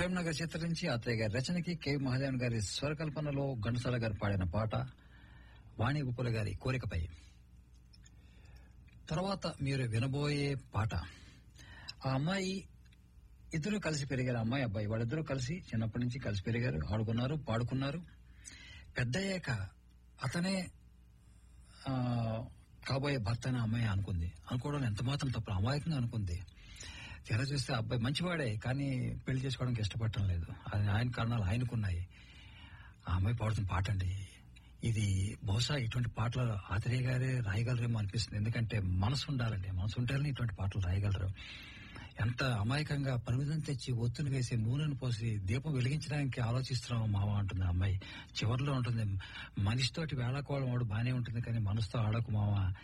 ప్రేమనగర్ చిత్ర నుంచి అత్తయ్య గారి రచనకి కె మహాదేవన్ గారి స్వరకల్పనలో ఘంటసాల గారు పాడిన పాట వాణి ఉప్పుల గారి కోరికపై తర్వాత మీరు వినబోయే పాట ఆ అమ్మాయి ఇద్దరు కలిసి పెరిగారు అమ్మాయి అబ్బాయి వాళ్ళిద్దరూ కలిసి చిన్నప్పటి నుంచి కలిసి పెరిగారు ఆడుకున్నారు పాడుకున్నారు పెద్దయ్యాక అతనే ఆ, కాబోయే భర్త అని అమ్మాయి అనుకుంది అనుకోవడం ఎంత మాత్రం తప్పు అమాయకంగా అనుకుంది తెర చూస్తే అబ్బాయి మంచివాడే కానీ పెళ్లి చేసుకోవడానికి ఇష్టపడటం లేదు అది ఆయన కారణాలు ఆయనకున్నాయి ఆ అమ్మాయి పాడుతున్న పాట అండి ఇది బహుశా ఇటువంటి పాటలు ఆత్రేయ గారే రాయగలరేమో అనిపిస్తుంది ఎందుకంటే మనసు ఉండాలండి మనసు ఉంటేనే ఇటువంటి పాటలు రాయగలరు ఎంత అమాయకంగా పరిమితం తెచ్చి ఒత్తులు వేసి నూనెను పోసి దీపం వెలిగించడానికి ఆలోచిస్తున్నాం మామ అంటుంది ఆ అమ్మాయి చివరిలో ఉంటుంది మనిషితోటి వేళకోవడం వాడు బానే ఉంటుంది కానీ మనసుతో ఆడకు మామ